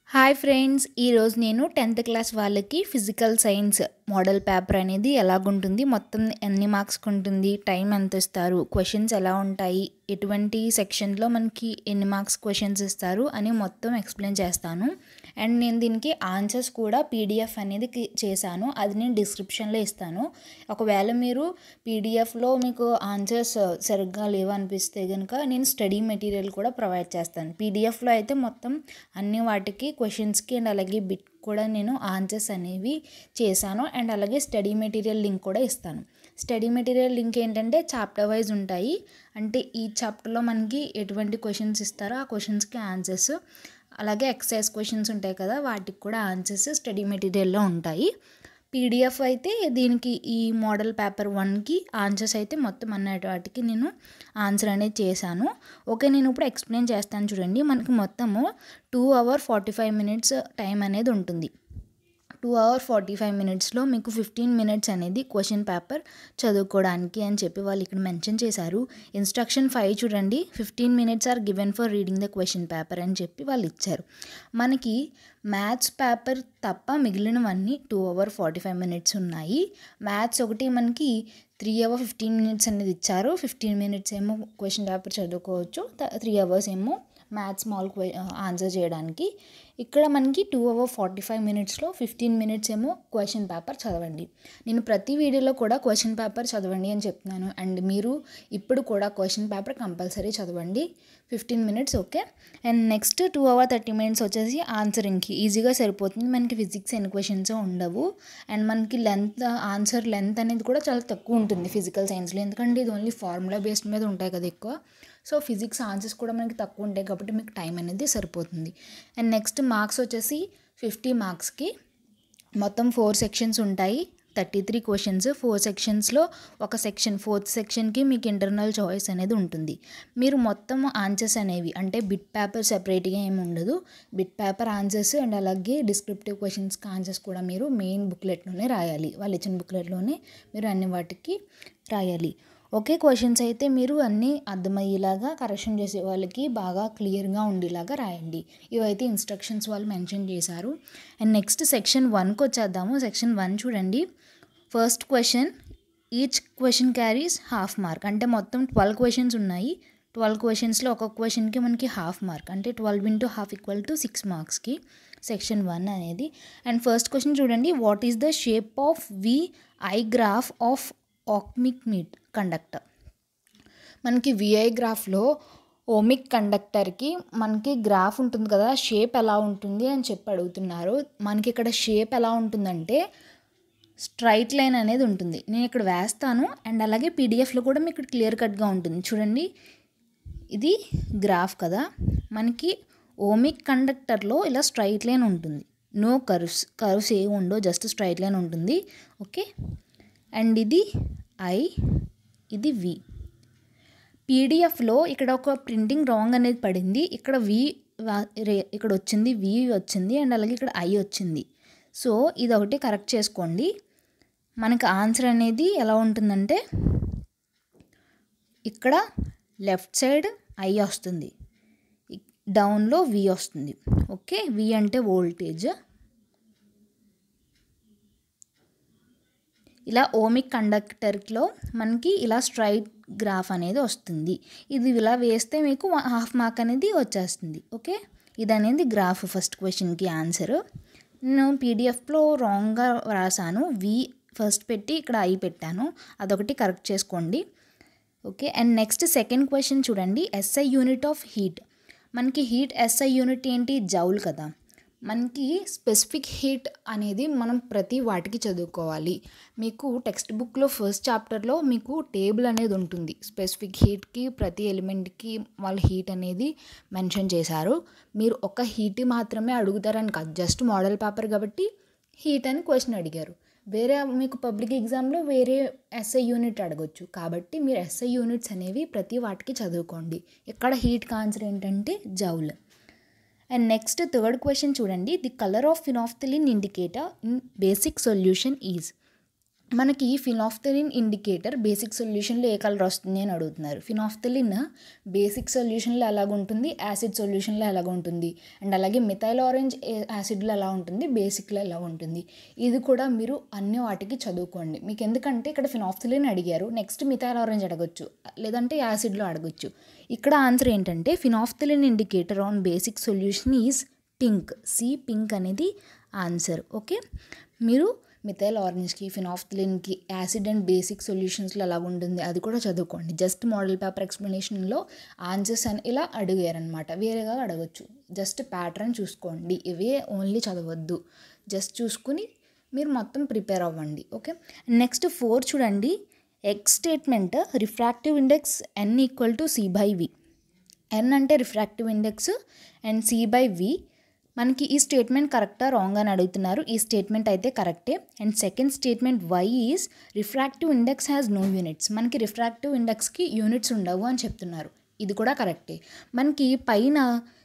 hi friends ఈరోజు నేను tenth class వాళ్ళకి ఫిజికల్ సైన్స్ మోడల్ పేపర్ అనేది ఎలాగుంటుంది మొత్తం ఎన్ని మార్క్స్కి ఉంటుంది టైం ఎంత ఇస్తారు క్వశ్చన్స్ ఎలా ఉంటాయి ఎటువంటి సెక్షన్లో మనకి ఎన్ని మార్క్స్ క్వశ్చన్స్ ఇస్తారు అని మొత్తం ఎక్స్ప్లెయిన్ చేస్తాను అండ్ నేను దీనికి ఆన్సర్స్ కూడా పీడిఎఫ్ అనేది కి- చేశాను అది నేను డిస్క్రిప్షన్లో ఇస్తాను ఒకవేళ మీరు పీడిఎఫ్లో మీకు ఆన్సర్స్ సరిగ్గా లేవు అనిపిస్తే కనుక నేను స్టడీ మెటీరియల్ కూడా ప్రొవైడ్ చేస్తాను పీడిఎఫ్లో అయితే మొత్తం అన్ని వాటికి క్వశ్చన్స్కి అండ్ అలాగే బిట్ కూడా నేను ఆన్సర్స్ అనేవి చేశాను అండ్ అలాగే స్టడీ మెటీరియల్ లింక్ కూడా ఇస్తాను స్టడీ మెటీరియల్ లింక్ ఏంటంటే చాప్టర్ వైజ్ ఉంటాయి అంటే ఈ చాప్టర్లో మనకి ఎటువంటి క్వశ్చన్స్ ఇస్తారో ఆ క్వశ్చన్స్కి ఆన్సర్స్ అలాగే ఎక్సైజ్ క్వశ్చన్స్ ఉంటాయి కదా వాటికి కూడా ఆన్సర్స్ స్టడీ మెటీరియల్లో ఉంటాయి పీడిఎఫ్ అయితే దీనికి ఈ మోడల్ పేపర్ వన్కి ఆన్సర్స్ అయితే మొత్తం అన్నటి వాటికి నేను ఆన్సర్ అనేది చేశాను ఓకే నేను ఇప్పుడు ఎక్స్ప్లెయిన్ చేస్తాను చూడండి మనకి మొత్తము two hour forty five minutes time అనేది ఉంటుంది టూ అవర్ ఫార్టీ ఫైవ్ మినిట్స్లో మీకు ఫిఫ్టీన్ మినిట్స్ అనేది క్వశ్చన్ పేపర్ చదువుకోవడానికి అని చెప్పి వాళ్ళు ఇక్కడ మెన్షన్ చేశారు ఇన్స్ట్రక్షన్ ఫైవ్ చూడండి fifteen minutes are given for reading the question paper అని చెప్పి వాళ్ళు ఇచ్చారు మనకి మ్యాథ్స్ పేపర్ తప్ప మిగిలినవన్నీ two hour forty five minutes ఉన్నాయి మ్యాథ్స్ ఒకటి మనకి త్రీ అవర్ ఫిఫ్టీన్ మినిట్స్ అనేది ఇచ్చారు ఫిఫ్టీన్ మినిట్స్ ఏమో క్వశ్చన్ పేపర్ చదువుకోవచ్చు త్రీ అవర్స్ ఏమో మ్యాథ్స్ స్మాల్ ఆన్సర్ చేయడానికి ఇక్కడ మనకి టూ అవర్ ఫార్టీ ఫైవ్ మినిట్స్లో ఫిఫ్టీన్ మినిట్స్ ఏమో క్వశ్చన్ పేపర్ చదవండి నేను ప్రతి వీడియోలో కూడా క్వశ్చన్ పేపర్ చదవండి అని చెప్తున్నాను అండ్ మీరు ఇప్పుడు కూడా క్వశ్చన్ పేపర్ కంపల్సరీ చదవండి fifteen minutes okay and next two hour thirty minutes వచ్చేసి ఆన్సరింగ్కి ఈజీగా సరిపోతుంది మనకి ఫిజిక్స్ ఎన్ని క్వశ్చన్స్ ఉండవు అండ్ మనకి లెంత్ ఆన్సర్ లెంత్ అనేది కూడా చాలా తక్కువ ఉంటుంది ఫిజికల్ సైన్స్లో ఎందుకంటే ఇది ఓన్లీ ఫార్ములా బేస్డ్ మీద ఉంటాయి కదా ఎక్కువ సో ఫిజిక్స్ ఆన్సర్స్ కూడా మనకి తక్కువ ఉంటాయి కాబట్టి మీకు టైం అనేది సరిపోతుంది అండ్ నెక్స్ట్ మార్క్స్ వచ్చేసి ఫిఫ్టీ మార్క్స్కి మొత్తం ఫోర్ సెక్షన్స్ ఉంటాయి థర్టీ త్రీ క్వశ్చన్స్ ఫోర్ సెక్షన్స్లో ఒక సెక్షన్ ఫోర్త్ సెక్షన్కి మీకు ఇంటర్నల్ చాయిస్ అనేది ఉంటుంది మీరు మొత్తం ఆన్సర్స్ అనేవి అంటే బిట్ పేపర్ సెపరేట్గా ఏమి ఉండదు బిట్ పేపర్ ఆన్సర్స్ అండ్ అలాగే డిస్క్రిప్టివ్ క్వశ్చన్స్కి ఆన్సర్స్ కూడా మీరు మెయిన్ బుక్లెట్లోనే రాయాలి వాళ్ళు ఇచ్చిన బుక్లెట్లోనే మీరు అన్ని వాటికి రాయాలి ఒకే క్వశ్చన్స్ అయితే మీరు అన్నీ అర్థమయ్యేలాగా కరెక్షన్ చేసే వాళ్ళకి బాగా క్లియర్గా ఉండేలాగా రాయండి ఇవైతే ఇన్స్ట్రక్షన్స్ వాళ్ళు మెన్షన్ చేశారు అండ్ నెక్స్ట్ సెక్షన్ వన్కి వచ్చేద్దాము సెక్షన్ వన్ చూడండి first question each question carries half mark అంటే మొత్తం ట్వెల్వ్ క్వశ్చన్స్ ఉన్నాయి ట్వెల్వ్ క్వశ్చన్స్లో ఒక్కొక్క క్వశ్చన్కి మనకి హాఫ్ మార్క్ అంటే twelve into half equal to six మార్క్స్కి సెక్షన్ వన్ అనేది అండ్ ఫస్ట్ క్వశ్చన్ చూడండి what is the shape of V I graph of ohmic మీట్ కండక్టర్ మనకి విఐ గ్రాఫ్లో ఓమిక్ కండక్టర్కి మనకి గ్రాఫ్ ఉంటుంది కదా షేప్ ఎలా ఉంటుంది అని చెప్పి అడుగుతున్నారు మనకి ఇక్కడ షేప్ ఎలా ఉంటుందంటే స్ట్రైట్ లైన్ అనేది ఉంటుంది నేను ఇక్కడ వేస్తాను అండ్ అలాగే పీడిఎఫ్లో కూడా మీకు ఇక్కడ క్లియర్ కట్గా ఉంటుంది చూడండి ఇది గ్రాఫ్ కదా మనకి ఓమిక్ కండక్టర్లో ఇలా స్ట్రైట్ లైన్ ఉంటుంది నో కర్వ్స్ కర్వ్స్ ఏ ఉండో జస్ట్ స్ట్రైట్ లైన్ ఉంటుంది ఓకే అండ్ ఇది ఐ ఇది వి పీడిఎఫ్లో ఇక్కడ ఒక ప్రింటింగ్ రాంగ్ అనేది పడింది ఇక్కడ వి ఇక్కడ వచ్చింది వి వచ్చింది అండ్ అలాగే ఇక్కడ ఐ వచ్చింది సో ఇది ఒకటి కరెక్ట్ చేసుకోండి మనకి ఆన్సర్ అనేది ఎలా ఉంటుందంటే ఇక్కడ లెఫ్ట్ సైడ్ ఐ వస్తుంది డౌన్లో వి వస్తుంది ఓకే వి అంటే వోల్టేజ్ ఇలా ఓమిక్ కండక్టర్లో మనకి ఇలా స్ట్రైట్ గ్రాఫ్ అనేది వస్తుంది ఇది ఇలా వేస్తే మీకు హాఫ్ మార్క్ అనేది వచ్చేస్తుంది ఓకే ఇది అనేది గ్రాఫ్ ఫస్ట్ క్వశ్చన్కి ఆన్సర్ నేను పీడిఎఫ్లో రాంగ్గా రాసాను వి ఫస్ట్ పెట్టి ఇక్కడ ఐ పెట్టాను అదొకటి కరెక్ట్ చేసుకోండి okay and next second question చూడండి ఎస్ఐ యూనిట్ ఆఫ్ హీట్ మనకి హీట్ ఎస్ఐ యూనిట్ ఏంటి జౌల్ కదా మనకి స్పెసిఫిక్ హీట్ అనేది మనం ప్రతి వాటికి చదువుకోవాలి మీకు టెక్స్ట్ బుక్లో ఫస్ట్ చాప్టర్లో మీకు టేబుల్ అనేది ఉంటుంది స్పెసిఫిక్ హీట్కి ప్రతి ఎలిమెంట్కి వాళ్ళ హీట్ అనేది మెన్షన్ చేశారు మీరు ఒక హీట్ మాత్రమే అడుగుతారని కాదు జస్ట్ మోడల్ పేపర్ కాబట్టి హీట్ అని క్వశ్చన్ అడిగారు వేరే మీకు పబ్లిక్ ఎగ్జామ్లో వేరే ఎస్ఐ యూనిట్ అడగొచ్చు కాబట్టి మీరు ఎస్ఐ యూనిట్స్ అనేవి ప్రతి వాటికి చదువుకోండి ఇక్కడ హీట్కి ఆన్సర్ ఏంటంటే joule and next third question చూడండి the colour of phenolphthalein indicator in basic solution is మనకి ఫినాఫ్థలిన్ ఇండికేటర్ బేసిక్ సొల్యూషన్లో ఏ కలర్ వస్తుంది అని అడుగుతున్నారు ఫినాఫ్థలిన్ బేసిక్ సొల్యూషన్లో ఎలాగ ఉంటుంది యాసిడ్ సొల్యూషన్లో ఎలాగ ఉంటుంది అండ్ అలాగే మిథైల్ ఆరెంజ్ యాసిడ్లో ఎలా ఉంటుంది బేసిక్లో ఎలా ఉంటుంది ఇది కూడా మీరు అన్ని వాటికి చదువుకోండి మీకు ఎందుకంటే ఇక్కడ ఫినాఫ్థలిన్ అడిగారు నెక్స్ట్ మిథైల్ ఆరెంజ్ అడగొచ్చు లేదంటే యాసిడ్లో అడగొచ్చు ఇక్కడ ఆన్సర్ ఏంటంటే phenolphthalein indicator on basic solution is pink C pink అనేది ఆన్సర్ ఓకే మీరు మిథైల్ ఆరెంజ్కి ఫినాఫ్థలిన్కి యాసిడ్ అండ్ బేసిక్ సొల్యూషన్స్లో ఎలా ఉంటుంది అది కూడా చదువుకోండి జస్ట్ మోడల్ పేపర్ ఎక్స్ప్లెనేషన్లో ఆన్సర్స్ అని ఇలా అడిగారనమాట వేరేగా అడగచ్చు జస్ట్ ప్యాటర్న్ చూసుకోండి ఇవే ఓన్లీ చదవద్దు జస్ట్ చూసుకుని మీరు మొత్తం ప్రిపేర్ అవ్వండి ఓకే నెక్స్ట్ ఫోర్ చూడండి X statement refractive index N equal to C by V N అంటే refractive index and C by V మనకి ఈ స్టేట్మెంట్ కరెక్టా రాంగ్ అని అడుగుతున్నారు ఈ స్టేట్మెంట్ అయితే కరెక్టే and second statement Y is refractive index has no units మనకి రిఫ్రాక్టివ్ ఇండెక్స్కి యూనిట్స్ ఉండవు అని చెప్తున్నారు ఇది కూడా కరెక్టే మనకి పైన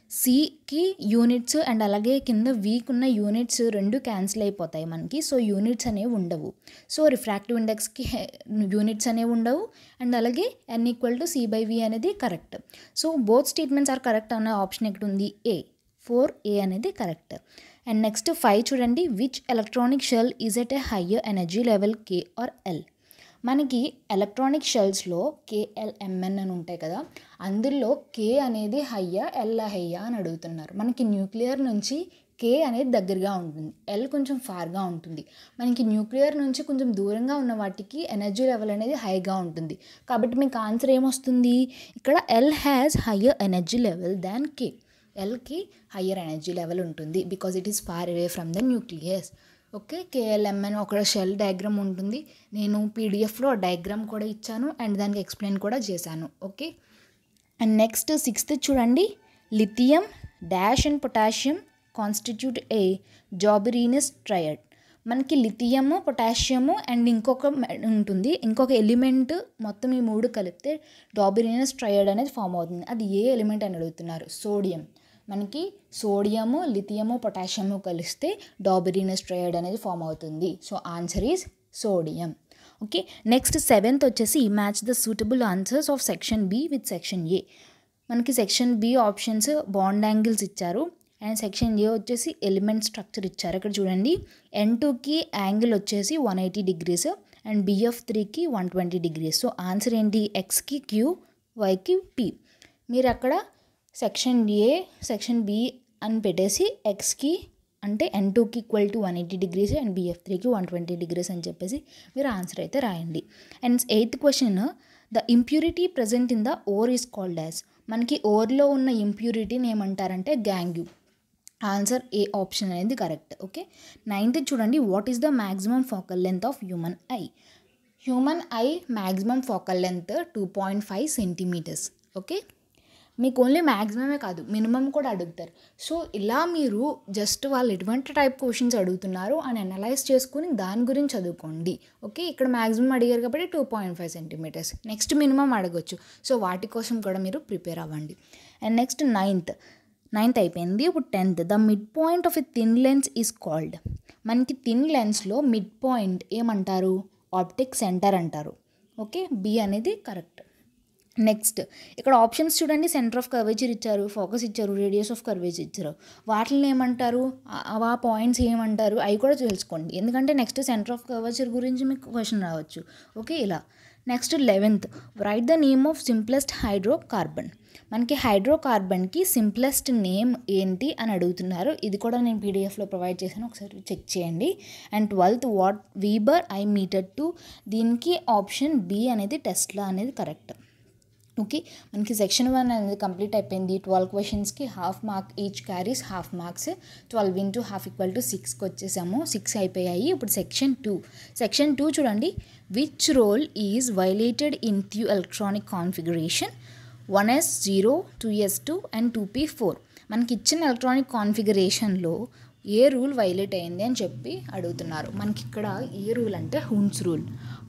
సికి యూనిట్స్ అండ్ అలాగే కింద వీక్ ఉన్న యూనిట్స్ రెండు క్యాన్సిల్ అయిపోతాయి మనకి సో యూనిట్స్ అనేవి ఉండవు సో రిఫ్రాక్టివ్ ఇండెక్స్కి యూనిట్స్ అనేవి ఉండవు అండ్ అలాగే N equal to C by V అనేది correct so both statements are correct అనే ఆప్షన్ ఎక్కడ ఉంది ఏ ఫోర్ ఏ అనేది కరెక్ట్ అండ్ నెక్స్ట్ ఫైవ్ చూడండి which electronic shell is at a higher energy level K or L మనకి electronic షెల్స్లో KLMN అని ఉంటాయి కదా అందులో కే అనేది హయ్యా ఎల్ హయ్యా అని అడుగుతున్నారు మనకి న్యూక్లియర్ నుంచి కే అనేది దగ్గరగా ఉంటుంది ఎల్ కొంచెం ఫార్గా ఉంటుంది మనకి న్యూక్లియర్ నుంచి కొంచెం దూరంగా ఉన్న వాటికి ఎనర్జీ లెవెల్ అనేది హైగా ఉంటుంది కాబట్టి మీకు ఆన్సర్ ఏమొస్తుంది ఇక్కడ L has higher energy level than K ఎల్కి హయ్యర్ ఎనర్జీ లెవెల్ ఉంటుంది because it is far away from the nucleus okay KLMN ఒక షెల్ డయాగ్రామ్ ఉంటుంది నేను పీడిఎఫ్లో డయాగ్రామ్ కూడా ఇచ్చాను అండ్ దానికి ఎక్స్ప్లెయిన్ కూడా చేశాను ఓకే అండ్ నెక్స్ట్ సిక్స్త్ చూడండి lithium dash and potassium constitute a Dobereiner's triad మనకి లిథియము పొటాషియము అండ్ ఇంకొక ఉంటుంది ఇంకొక ఎలిమెంట్ మొత్తం ఈ మూడు కలిపితే డాబిరీనస్ ట్రయడ్ అనేది ఫామ్ అవుతుంది అది ఏ ఎలిమెంట్ అని అడుగుతున్నారు సోడియం మనకి సోడియము లిథియము పొటాషియము కలిస్తే డాబిరీనస్ ట్రయడ్ అనేది ఫామ్ అవుతుంది so answer is sodium okay next seventh వచ్చేసి match the suitable answers of section B with section A మనకి section B options bond angles ఇచ్చారు అండ్ సెక్షన్ ఏ వచ్చేసి element structure ఇచ్చారు ఇక్కడ చూడండి ఎన్ టూకి యాంగిల్ వచ్చేసి one eighty degrees and BF త్రీకి one twenty degrees so answer ఏంటి ఎక్స్కి క్యూ వైకి పి మీరు అక్కడ సెక్షన్ ఏ సెక్షన్ బి అని పెట్టేసి ఎక్స్కి అంటే ఎన్ టూకి equal to one eighty degrees and BF త్రీకి వన్ ట్వంటీ డిగ్రీస్ అని చెప్పేసి మీరు ఆన్సర్ అయితే రాయండి and eighth question the impurity present in the ore is called as మనకి ఓర్లో ఉన్న ఇంప్యూరిటీని ఏమంటారంటే గ్యాంగ్యూ ఆన్సర్ ఏ ఆప్షన్ అనేది కరెక్ట్ ఓకే నైన్త్ చూడండి what is the maximum focal length of human eye human eye maximum focal length two point five centimetres okay మీకు only మ్యాక్సిమమే కాదు మినిమం కూడా అడుగుతారు సో ఇలా మీరు జస్ట్ వాళ్ళు ఎటువంటి టైప్ క్వశ్చన్స్ అడుగుతున్నారు అని అనలైజ్ చేసుకుని దాని గురించి చదువుకోండి ఓకే ఇక్కడ మ్యాక్సిమం అడిగారు కాబట్టి two point five centimetres next minimum అడగొచ్చు సో వాటి కోసం కూడా మీరు ప్రిపేర్ అవ్వండి అండ్ నెక్స్ట్ నైన్త్ నైన్త్ అయిపోయింది ఇప్పుడు tenth the mid point of a thin lens is called మనకి థిన్ లెన్స్లో మిడ్ పాయింట్ ఏమంటారు ఆప్టిక్ సెంటర్ అంటారు ఓకే బి అనేది కరెక్ట్ నెక్స్ట్ ఇక్కడ ఆప్షన్స్ చూడండి సెంటర్ ఆఫ్ కర్వేచర్ ఇచ్చారు ఫోకస్ ఇచ్చారు రేడియస్ ఆఫ్ కర్వేచర్ ఇచ్చారు వాటిని ఏమంటారు ఆ- ఆ పాయింట్స్ ఏమంటారు అవి కూడా తెలుసుకోండి ఎందుకంటే నెక్స్ట్ సెంటర్ ఆఫ్ కర్వేచర్ గురించి మీకు క్వశ్చన్ రావచ్చు ఓకే ఇలా next eleventh write the name of simplest hydrocarbon మనకి హైడ్రోకార్బన్కి సింప్లెస్ట్ నేమ్ ఏంటి అని అడుగుతున్నారు ఇది కూడా నేను పీడిఎఫ్లో ప్రొవైడ్ చేశాను ఒకసారి చెక్ చేయండి and twelfth what weber I metre to దీనికి ఆప్షన్ బి అనేది టెస్ట్లా అనేది కరెక్ట్ ఓకే మనకి సెక్షన్ వన్ అనేది కంప్లీట్ అయిపోయింది ట్వెల్వ్ క్వశ్చన్స్కి half mark each carries half marks twelve into half equal to సిక్స్కి వచ్చేసాము సిక్స్ అయిపోయాయి ఇప్పుడు సెక్షన్ టూ సెక్షన్ టూ చూడండి which rule is violated in the electronic configuration one S zero two S two and two P four మనకి ఇచ్చిన electronic కాన్ఫిగరేషన్లో ఏ rule violate అయింది అని చెప్పి అడుగుతున్నారు మనకి ఇక్కడ ఏ రూల్ అంటే హున్స్ రూల్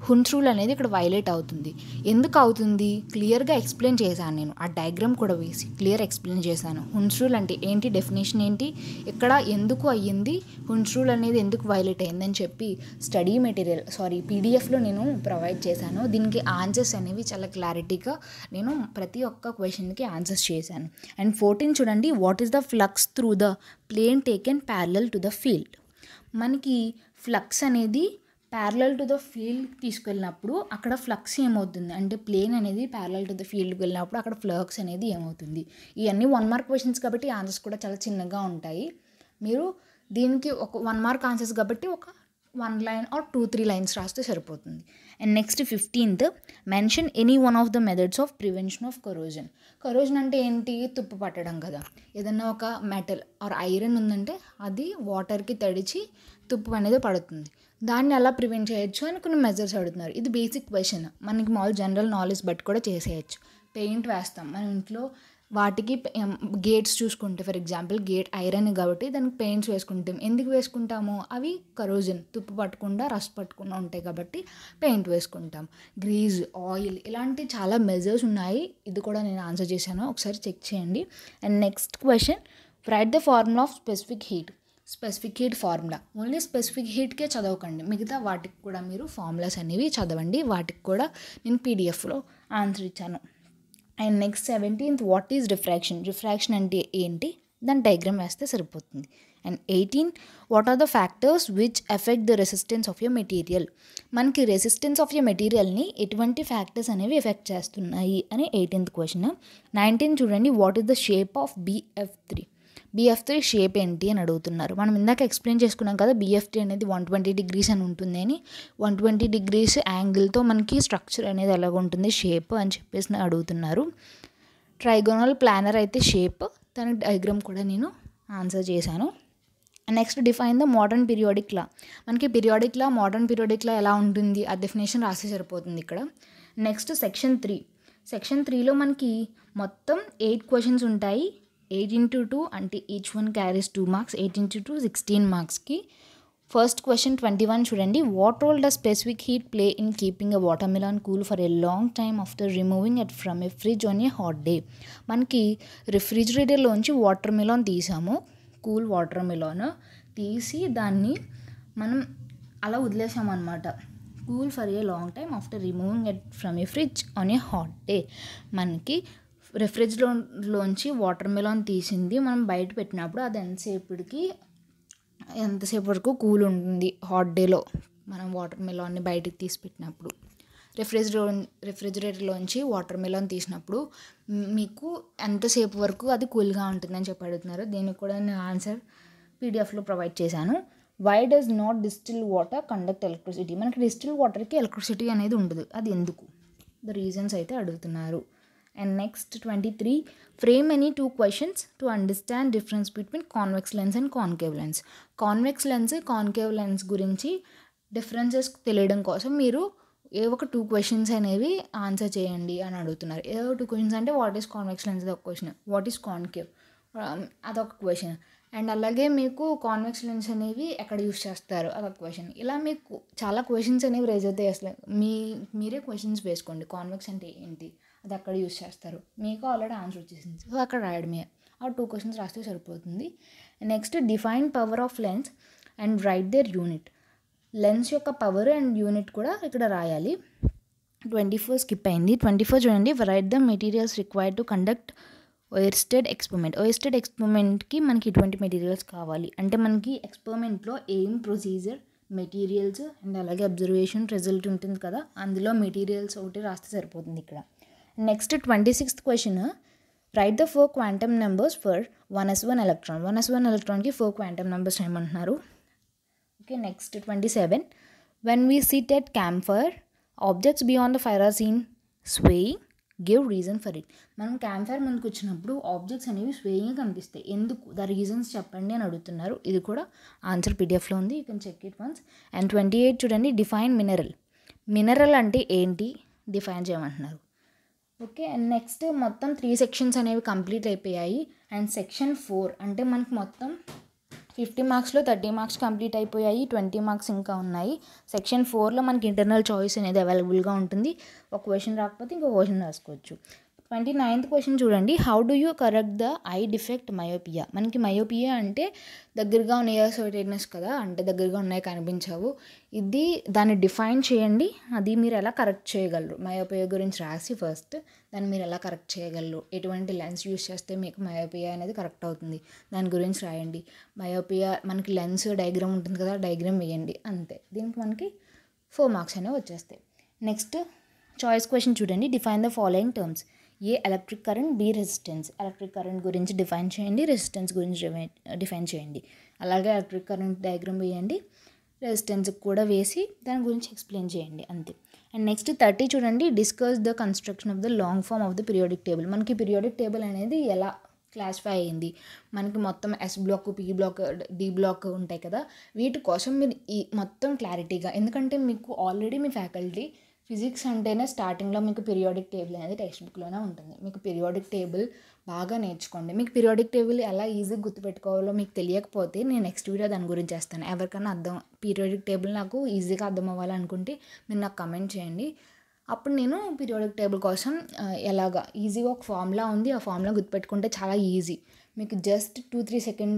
హున్స్ రూల్ అనేది ఇక్కడ వైలేట్ అవుతుంది ఎందుకు అవుతుంది క్లియర్గా ఎక్స్ప్లెయిన్ చేశాను నేను ఆ డయాగ్రామ్ కూడా వేసి క్లియర్ ఎక్స్ప్లెయిన్ చేశాను హున్స్ రూల్ అంటే ఏంటి డెఫినేషన్ ఏంటి ఇక్కడ ఎందుకు అయ్యింది హున్స్ రూల్ అనేది ఎందుకు వైలేట్ అయిందని చెప్పి స్టడీ మెటీరియల్ సారీ పీడిఎఫ్లో నేను ప్రొవైడ్ చేశాను దీనికి ఆన్సర్స్ అనేవి చాలా క్లారిటీగా నేను ప్రతి ఒక్క క్వశ్చన్కి ఆన్సర్స్ చేశాను అండ్ ఫోర్టీన్ చూడండి what is the flux through the plane taken parallel to the field మనకి ఫ్లక్స్ అనేది ప్యారలల్ టు ద ఫీల్డ్ తీసుకెళ్ళినప్పుడు అక్కడ ఫ్లక్స్ ఏమవుతుంది అంటే ప్లేన్ అనేది ప్యారలల్ టు ద ఫీల్డ్కి వెళ్ళినప్పుడు అక్కడ ఫ్లక్స్ అనేది ఏమవుతుంది ఇవన్నీ వన్ మార్క్ క్వశ్చన్స్ కాబట్టి ఆన్సర్స్ కూడా చాలా చిన్నగా ఉంటాయి మీరు దీనికి ఒక వన్ మార్క్ ఆన్సర్స్ కాబట్టి ఒక one line or two three lines రాస్తే సరిపోతుంది and next fifteenth mention any one of the methods of prevention of corrosion corrosion అంటే ఏంటి తుప్పు పట్టడం కదా ఏదన్నా ఒక మెటల్ ఆర్ ఐరన్ ఉందంటే అది వాటర్కి తడిచి తుప్పు అనేది పడుతుంది దాన్ని ఎలా ప్రివెంట్ చేయొచ్చు అని కొన్ని మెజర్స్ అడుగుతున్నారు ఇది బేసిక్ క్వశ్చన్ మనకి మామూలు జనరల్ నాలెడ్జ్ బట్టి కూడా చేసేయచ్చు పెయింట్ వేస్తాం మన ఇంట్లో వాటికి గేట్స్ చూసుకుంటే ఫర్ ఎగ్జాంపుల్ గేట్ ఐరన్ కాబట్టి దానికి పెయింట్స్ వేసుకుంటాం ఎందుకు వేసుకుంటాము అవి కరోజన్ తుప్పు పట్టకుండా రస్ట్ పట్టకుండా ఉంటాయి కాబట్టి పెయింట్ వేసుకుంటాం గ్రీజ్ ఆయిల్ ఇలాంటి చాలా మెజర్స్ ఉన్నాయి ఇది కూడా నేను ఆన్సర్ చేశాను ఒకసారి చెక్ చేయండి and next question write the formula of specific heat specific heat formula only specific హీట్కే చదవకండి మిగతా వాటికి కూడా మీరు ఫార్ములాస్ అనేవి చదవండి వాటికి కూడా నేను పీడిఎఫ్లో ఆన్సర్ ఇచ్చాను and next seventeenth what is refraction refraction అంటే ఏంటి దాని డయాగ్రామ్ వేస్తే సరిపోతుంది and eighteen what are the factors which affect the resistance of a material మనకి రెసిస్టెన్స్ ఆఫ్ యర్ మెటీరియల్ని ఎటువంటి ఫ్యాక్టర్స్ అనేవి ఎఫెక్ట్ చేస్తున్నాయి అని ఎయిటీన్త్ క్వశ్చన్ నైన్టీన్ చూడండి what is the shape of BF three BF three shape ఏంటి అని అడుగుతున్నారు మనం ఇందాక ఎక్స్ప్లెయిన్ చేసుకున్నాం కదా బిఎఫ్ త్రీ అనేది వన్ ట్వంటీ డిగ్రీస్ అని ఉంటుంది అని వన్ ట్వంటీ డిగ్రీస్ యాంగిల్తో మనకి స్ట్రక్చర్ అనేది ఎలాగ ఉంటుంది షేప్ అని చెప్పేసి అడుగుతున్నారు ట్రైగోనల్ ప్లానర్ అయితే షేప్ దానికి డయాగ్రామ్ కూడా నేను ఆన్సర్ చేశాను next define the modern periodic law మనకి periodic law modern periodic law ఎలా ఉంటుంది ఆ డెఫినేషన్ రాస్తే సరిపోతుంది ఇక్కడ నెక్స్ట్ సెక్షన్ త్రీ సెక్షన్ త్రీలో మనకి మొత్తం ఎయిట్ క్వశ్చన్స్ ఉంటాయి ఎయిట్ ఇంటూ టూ అంటే each one carries two marks eight into two sixteen మార్క్స్కి ఫస్ట్ క్వశ్చన్ ట్వంటీ వన్ చూడండి what role the specific heat play in keeping a watermelon cool for a long time after removing it from a fridge on a hot day మనకి రిఫ్రిజిరేటర్లోంచి watermelon తీసాము cool watermelon తీసి దాన్ని మనం అలా వదిలేసామన్నమాట cool for a long time after removing it from a fridge on a hot day మనకి రెఫ్రిజిరేటర్లోంచి వాటర్ మిలాన్ తీసింది మనం బయట పెట్టినప్పుడు అది ఎంతసేపటికి ఎంతసేపు వరకు కూల్ ఉంటుంది హాట్ డేలో మనం వాటర్ మిలాన్ని బయటకు తీసి పెట్టినప్పుడు రెఫ్రిజిరేటర్ రెఫ్రిజిరేటర్లోంచి వాటర్ మిలాన్ తీసినప్పుడు మీకు ఎంతసేపు వరకు అది కూల్గా ఉంటుందని చెప్పి అడుగుతున్నారు దీనికి కూడా నేను ఆన్సర్ పీడిఎఫ్లో ప్రొవైడ్ చేశాను why does not distil water conduct electricity మనకి డిస్టిల్ వాటర్కి ఎలక్ట్రిసిటీ అనేది ఉండదు అది ఎందుకు ద రీజన్స్ అయితే అడుగుతున్నారు and next twenty three frame any two questions to understand difference between convex lens and concave lens convex lens concave lens గురించి differences తెలియడం కోసం మీరు ఏ ఒక టూ క్వశ్చన్స్ అనేవి ఆన్సర్ చేయండి అని అడుగుతున్నారు ఏదో టూ క్వశ్చన్స్ అంటే వాట్ ఈస్ కాన్వెక్స్ లెన్స్ ఒక క్వశ్చన్ వాట్ ఈస్ కాన్కేవ్ అదొక క్వశ్చన్ అండ్ అలాగే మీకు కాన్వెక్స్ లెన్స్ అనేవి ఎక్కడ యూస్ చేస్తారు అదొక క్వశ్చన్ ఇలా మీకు చాలా క్వశ్చన్స్ అనేవి రేజ్ అవుతాయి అసలు మీ మీరే క్వశ్చన్స్ వేసుకోండి కాన్వెక్స్ అంటే ఏంటి అది అక్కడ యూస్ చేస్తారు మీకు ఆల్రెడీ ఆన్సర్ వచ్చేసింది సో అక్కడ రాయడమే ఆ టూ క్వశ్చన్స్ రాస్తే సరిపోతుంది next define power of lens and write their unit lens యొక్క పవర్ అండ్ యూనిట్ కూడా ఇక్కడ రాయాలి ట్వంటీ ఫోర్ స్కిప్ అయింది ట్వంటీ ఫోర్ చూడండి write the materials required to conduct Oersted experiment Oersted ఎక్స్పెరిమెంట్కి మనకి ఇటువంటి మెటీరియల్స్ కావాలి అంటే మనకి ఎక్స్పెరిమెంట్లో ఏం ప్రొసీజర్ మెటీరియల్స్ అండ్ అలాగే అబ్జర్వేషన్ రిజల్ట్ ఉంటుంది కదా అందులో మెటీరియల్స్ ఒకటి రాస్తే సరిపోతుంది ఇక్కడ next twenty sixth question write the four quantum numbers for one S one electron one S one ఎలక్ట్రాన్కి ఫోర్ క్వాంటమ్ నెంబర్స్ ఏమంటున్నారు okay next twenty seven when we sit at campfire objects beyond the fire are seen swaying give reason for it మనం campfire ముందుకు వచ్చినప్పుడు objects అనేవి స్వేయింగ్గా కనిపిస్తాయి ఎందుకు the reasons చెప్పండి అని అడుగుతున్నారు ఇది కూడా ఆన్సర్ పీడిఎఫ్లో ఉంది you can check it once and twenty eight చూడండి డిఫైన్ మినరల్ మినరల్ అంటే ఏంటి డిఫైన్ చేయమంటున్నారు ఓకే అండ్ నెక్స్ట్ మొత్తం త్రీ సెక్షన్స్ అనేవి కంప్లీట్ అయిపోయాయి అండ్ సెక్షన్ ఫోర్ అంటే మనకి మొత్తం ఫిఫ్టీ మార్క్స్లో థర్టీ మార్క్స్ కంప్లీట్ అయిపోయాయి ట్వంటీ మార్క్స్ ఇంకా ఉన్నాయి సెక్షన్ ఫోర్లో మనకి ఇంటర్నల్ చాయిస్ అనేది అవైలబుల్గా ఉంటుంది ఒక క్వశ్చన్ రాకపోతే ఇంకో క్వశ్చన్ రాసుకోవచ్చు ట్వంటీ నైన్త్ క్వశ్చన్ చూడండి how do you correct the eye defect myopia మనకి మయోపియా అంటే దగ్గరగా ఉన్న ఇయర్ సైటెడ్నెస్ కదా అంటే దగ్గరగా ఉన్నాయి కనిపించావు ఇది దాన్ని డిఫైన్ చేయండి అది మీరు ఎలా కరెక్ట్ చేయగలరు మయోపియా గురించి రాసి ఫస్ట్ దాన్ని మీరు ఎలా కరెక్ట్ చేయగలరు ఎటువంటి లెన్స్ యూస్ చేస్తే మీకు మయోపియా అనేది కరెక్ట్ అవుతుంది దాని గురించి రాయండి మయోపియా మనకి లెన్స్ డయాగ్రామ్ ఉంటుంది కదా డయాగ్రామ్ వేయండి అంతే దీనికి మనకి ఫోర్ మార్క్స్ అనేవి వచ్చేస్తాయి నెక్స్ట్ చాయిస్ క్వశ్చన్ చూడండి define the following terms A electric current B resistance electric current గురించి డిఫైన్ చేయండి రెసిస్టెన్స్ గురించి డిఫైన్ చేయండి అలాగే ఎలక్ట్రిక్ కరెంట్ డయాగ్రామ్ వేయండి రెసిస్టెన్స్ కూడా వేసి దాని గురించి ఎక్స్ప్లెయిన్ చేయండి అంతే అండ్ నెక్స్ట్ థర్టీ చూడండి discuss the construction of the long form of the periodic table మనకి పీరియాడిక్ టేబుల్ అనేది ఎలా క్లాసిఫై అయ్యింది మనకి మొత్తం S block P block D block ఉంటాయి కదా వీటి కోసం మీరు ఈ మొత్తం క్లారిటీగా ఎందుకంటే మీకు ఆల్రెడీ మీ ఫ్యాకల్టీ ఫిజిక్స్ అంటేనే స్టార్టింగ్లో మీకు పీరియాడిక్ టేబుల్ అనేది టెక్స్ట్ బుక్లోనే ఉంటుంది మీకు పీరియాడిక్ టేబుల్ బాగా నేర్చుకోండి మీకు పీరియాడిక్ టేబుల్ ఎలా ఈజీగా గుర్తుపెట్టుకోవాలో మీకు తెలియకపోతే నేను నెక్స్ట్ వీడియో దాని గురించి చేస్తాను ఎవరికైనా అర్థం పీరియాడిక్ టేబుల్ నాకు ఈజీగా అర్థం అవ్వాలనుకుంటే మీరు నాకు కమెంట్ చేయండి అప్పుడు నేను పీరియాడిక్ టేబుల్ కోసం ఆ, ఎలాగా ఈజీగా ఒక ఫార్ములా ఉంది ఆ ఫార్ములా గుర్తుపెట్టుకుంటే చాలా ఈజీ మీకు just two three second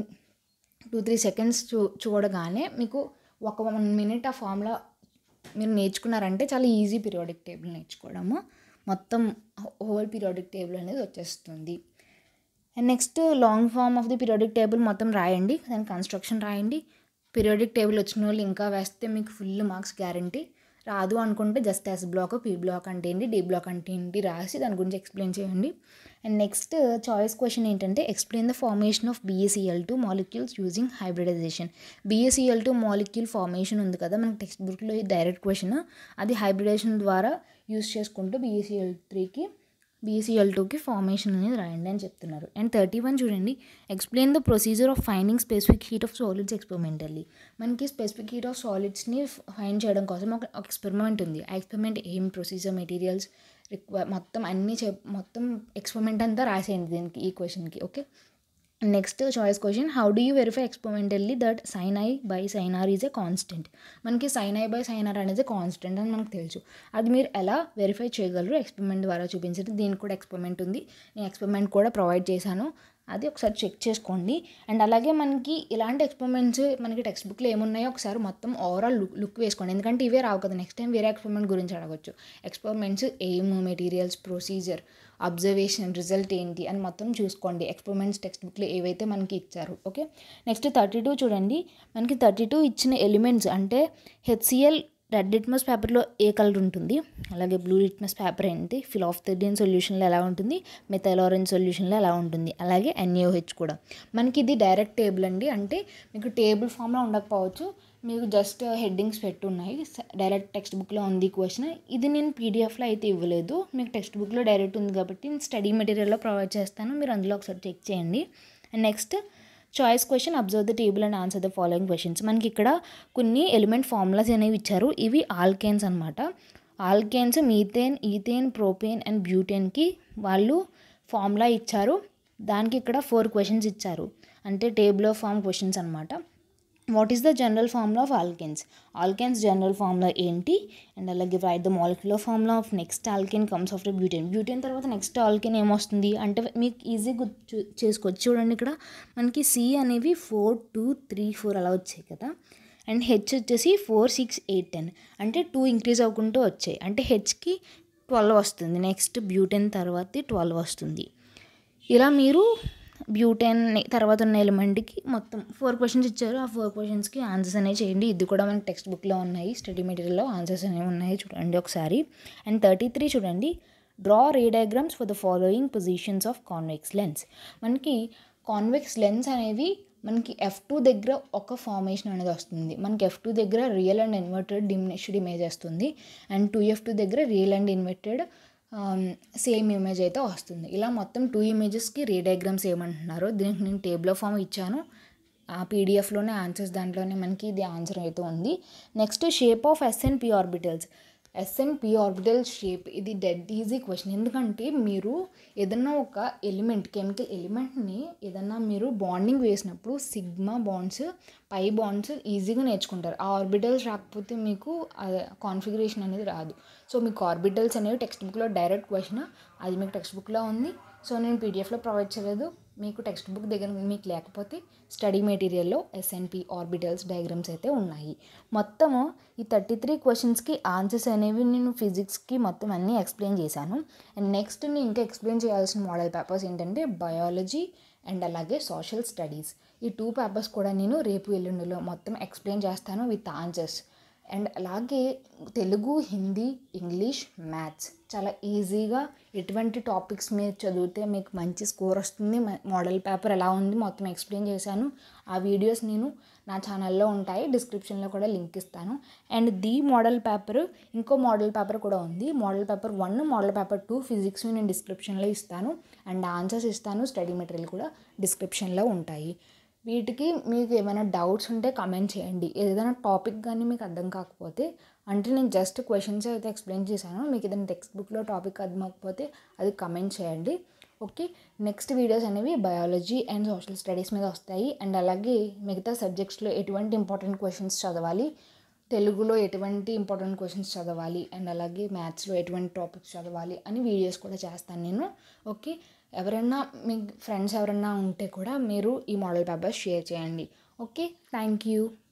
two three seconds చూ చూడగానే మీకు ఒక వన్ మినిట్ ఆ ఫార్ములా మీరు నేర్చుకున్నారంటే చాలా ఈజీ పీరియాడిక్ టేబుల్ నేర్చుకోవడము మొత్తం హోల్ పీరియాడిక్ టేబుల్ అనేది వచ్చేస్తుంది and next long form of the periodic table మొత్తం రాయండి దాని కన్స్ట్రక్షన్ రాయండి పీరియాడిక్ టేబుల్ వచ్చిన వాళ్ళు ఇంకా వేస్తే మీకు ఫుల్ మార్క్స్ గ్యారంటీ రాదు అనుకుంటే just S block P block అంటే ఏంటి డి బ్లాక్ అంటే ఏంటి రాసి దాని గురించి ఎక్స్ప్లెయిన్ చేయండి అండ్ నెక్స్ట్ చాయిస్ క్వశ్చన్ ఏంటంటే explain the formation of BSEL two molecules using hybridisation BSEL two molecule formation ఉంది కదా మనకి టెక్స్ట్ బుక్లో డైరెక్ట్ క్వశ్చన్ అది హైబ్రిడైజేషన్ ద్వారా యూస్ చేసుకుంటూ బిఎస్ఈఎల్ త్రీకి బీసీఎల్ టూకి ఫార్మేషన్ అనేది రాయండి అని చెప్తున్నారు అండ్ థర్టీ వన్ చూడండి explain the procedure of finding specific heat of solids experimentally మనకి స్పెసిఫిక్ హీట్ ఆఫ్ సాలిడ్స్ని ఫైండ్ చేయడం కోసం ఒక ఎక్స్పెరిమెంట్ ఉంది ఆ ఎక్స్పెరిమెంట్ ఏం ప్రొసీజర్ మెటీరియల్స్ రిక్వైర్ మొత్తం అన్నీ చెప్ మొత్తం ఎక్స్పెరిమెంట్ అంతా రాసేయండి దీనికి ఈ క్వశ్చన్కి okay next choice question how do you verify experimentally that sine i by sine r is a constant మనకి sine i by sine r అనేది కాన్స్టెంట్ అని మనకు తెలుసు అది మీరు ఎలా వెరిఫై చేయగలరు ఎక్స్పెరిమెంట్ ద్వారా చూపించండి దీనికి కూడా ఎక్స్పెరిమెంట్ ఉంది నేను ఎక్స్పెరిమెంట్ కూడా ప్రొవైడ్ చేశాను అది ఒకసారి చెక్ చేసుకోండి అండ్ అలాగే మనకి ఇలాంటి ఎక్స్పెరిమెంట్స్ మనకి టెక్స్ట్ బుక్లో ఏమున్నాయో ఒకసారి మొత్తం ఓవరాల్ లుక్ లుక్ వేసుకోండి ఎందుకంటే ఇవే రావు కదా నెక్స్ట్ టైం వేరే ఎక్స్పెరిమెంట్ గురించి అడగచ్చు experiments aim materials procedure observation result ఏంటి అని మొత్తం చూసుకోండి ఎక్స్పెరిమెంట్స్ టెక్స్ట్ బుక్లో ఏవైతే మనకి ఇచ్చారు ఓకే నెక్స్ట్ థర్టీ టూ చూడండి మనకి థర్టీ టూ ఇచ్చిన ఎలిమెంట్స్ అంటే హెచ్సిఎల్ రెడ్ లిట్మస్ పేపర్లో ఏ కలర్ ఉంటుంది అలాగే బ్లూ లిట్మస్ పేపర్ ఏంటి ఫిలాఫ్థెడిన్ సొల్యూషన్లో ఎలా ఉంటుంది మెథైల్ ఆరెంజ్ సొల్యూషన్లో ఎలా ఉంటుంది అలాగే ఎన్ఏఓహెచ్ కూడా మనకి ఇది డైరెక్ట్ టేబుల్ అండి అంటే మీకు టేబుల్ ఫామ్లో ఉండకపోవచ్చు మీకు జస్ట్ హెడ్డింగ్స్ పెట్టున్నాయి డైరెక్ట్ టెక్స్ట్ బుక్లో ఉంది క్వశ్చన్ ఇది నేను పీడిఎఫ్లో అయితే ఇవ్వలేదు మీకు టెక్స్ట్ బుక్లో డైరెక్ట్ ఉంది కాబట్టి నేను స్టడీ మెటీరియల్లో ప్రొవైడ్ చేస్తాను మీరు అందులో ఒకసారి చెక్ చేయండి and next choice question observe the table and answer the following questions మనకి ఇక్కడ కొన్ని ఎలిమెంట్ ఫార్ములాస్ అనేవి ఇచ్చారు ఇవి ఆల్కేన్స్ అనమాట alkanes methane ethane propane and బ్యూటేన్కి వాళ్ళు ఫార్ములా ఇచ్చారు దానికి ఇక్కడ ఫోర్ క్వశ్చన్స్ ఇచ్చారు అంటే టేబుల్ ఆఫ్ ఫామ్ క్వశ్చన్స్ అనమాట what is the general formula of alkenes alkenes general formula ఏంటి అండ్ అలాగే write the molecular formula of next alkene comes after butene butene తర్వాత నెక్స్ట్ ఆల్కెన్ ఏమొస్తుంది అంటే మీకు ఈజీ గుర్తు చేసుకోవచ్చు చూడండి ఇక్కడ మనకి సి అనేవి ఫోర్ టూ త్రీ ఫోర్ అలా వచ్చాయి కదా అండ్ హెచ్ వచ్చేసి ఫోర్ సిక్స్ ఎయిట్ టెన్ అంటే టూ ఇంక్రీజ్ అవ్వకుంటూ వచ్చాయి అంటే హెచ్కి ట్వెల్వ్ వస్తుంది నెక్స్ట్ బ్యూటెన్ తర్వాత ట్వెల్వ్ వస్తుంది ఇలా మీరు బ్యూటెన్ తర్వాత ఉన్న ఎలిమెంట్కి మొత్తం ఫోర్ క్వశ్చన్స్ ఇచ్చారు ఆ ఫోర్ క్వశ్చన్స్కి ఆన్సర్స్ అనేవి చేయండి ఇది కూడా మనకి టెక్స్ట్ బుక్లో ఉన్నాయి స్టడీ మెటీరియల్లో ఆన్సర్స్ అనేవి ఉన్నాయి చూడండి ఒకసారి అండ్ థర్టీ త్రీ చూడండి draw ray diagrams for the following positions of convex lens మనకి కాన్వెక్స్ లెన్స్ అనేవి మనకి ఎఫ్ టూ దగ్గర ఒక ఫార్మేషన్ అనేది వస్తుంది మనకి ఎఫ్ టూ దగ్గర real and inverted diminished image వస్తుంది అండ్ టూ ఎఫ్ టూ దగ్గర real and inverted same image అయితే వస్తుంది ఇలా మొత్తం టూ ఇమేజెస్కి రే డయాగ్రామ్స్ ఏమంటున్నారో దీనికి నేను టేబుల్ ఆఫ్ ఫామ్ ఇచ్చాను ఆ పీడిఎఫ్లోనే ఆన్సర్స్ దాంట్లోనే మనకి ఇది ఆన్సర్ అయితే ఉంది next shape of S and P orbitals S and P orbital shape ఇది డెడ్ ఈజీ క్వశ్చన్ ఎందుకంటే మీరు ఏదన్నా ఒక ఎలిమెంట్ కెమికల్ ఎలిమెంట్ని ఏదన్నా మీరు బాండింగ్ వేసినప్పుడు సిగ్మా బాండ్స్ పై బాండ్స్ ఈజీగా నేర్చుకుంటారు ఆ ఆర్బిటల్స్ రాకపోతే మీకు కాన్ఫిగరేషన్ అనేది రాదు సో మీకు ఆర్బిటల్స్ అనేవి టెక్స్ట్ బుక్లో డైరెక్ట్ క్వశ్చన్ అది మీకు టెక్స్ట్ బుక్లో ఉంది సో నేను పీడిఎఫ్లో ప్రొవైడ్ చేయలేదు మీకు టెక్స్ట్ బుక్ దగ్గర మీకు లేకపోతే స్టడీ మెటీరియల్లో ఎస్ఎన్పి ఆర్బిటల్స్ డయాగ్రామ్స్ అయితే ఉన్నాయి మొత్తము ఈ థర్టీ త్రీ క్వశ్చన్స్కి ఆన్సర్స్ అనేవి నేను ఫిజిక్స్కి మొత్తం అన్నీ ఎక్స్ప్లెయిన్ చేశాను అండ్ నెక్స్ట్ నేను ఇంకా ఎక్స్ప్లెయిన్ చేయాల్సిన మోడల్ పేపర్స్ ఏంటంటే బయాలజీ అండ్ అలాగే సోషల్ స్టడీస్ ఈ టూ పేపర్స్ కూడా నేను రేపు ఎల్లుండిలో మొత్తం ఎక్స్ప్లెయిన్ చేస్తాను విత్ ఆన్సర్స్ అండ్ అలాగే తెలుగు హిందీ ఇంగ్లీష్ మ్యాథ్స్ చాలా ఈజీగా ఎటువంటి టాపిక్స్ మీద చదివితే మీకు మంచి స్కోర్ వస్తుంది మోడల్ పేపర్ ఎలా ఉంది మొత్తం ఎక్స్ప్లెయిన్ చేశాను ఆ వీడియోస్ నేను నా ఛానల్లో ఉంటాయి డిస్క్రిప్షన్లో కూడా లింక్ ఇస్తాను అండ్ ది మోడల్ పేపర్ ఇంకో మోడల్ పేపర్ కూడా ఉంది model paper one model paper two physics నేను డిస్క్రిప్షన్లో ఇస్తాను అండ్ ఆన్సర్స్ ఇస్తాను స్టడీ మెటీరియల్ కూడా డిస్క్రిప్షన్లో ఉంటాయి వీటికి మీకు ఏమైనా డౌట్స్ ఉంటే కమెంట్ చేయండి ఏదైనా టాపిక్ కానీ మీకు అర్థం కాకపోతే అంటే నేను జస్ట్ క్వశ్చన్స్ అయితే ఎక్స్ప్లెయిన్ చేశాను మీకు ఏదైనా టెక్స్ట్ బుక్లో టాపిక్ అర్థం కాకపోతే అది కమెంట్ చేయండి ఓకే నెక్స్ట్ వీడియోస్ అనేవి బయాలజీ అండ్ సోషల్ స్టడీస్ మీద వస్తాయి అండ్ అలాగే మిగతా సబ్జెక్ట్స్లో ఎటువంటి ఇంపార్టెంట్ క్వశ్చన్స్ చదవాలి తెలుగులో ఎటువంటి ఇంపార్టెంట్ క్వశ్చన్స్ చదవాలి అండ్ అలాగే మ్యాథ్స్లో ఎటువంటి టాపిక్స్ చదవాలి అని వీడియోస్ కూడా చేస్తాను నేను ఓకే ఎవరైనా మీ ఫ్రెండ్స్ ఎవరైనా ఉంటే కూడా మీరు ఈ మోడల్ పేపర్స్ షేర్ చేయండి ఓకే థ్యాంక్ యూ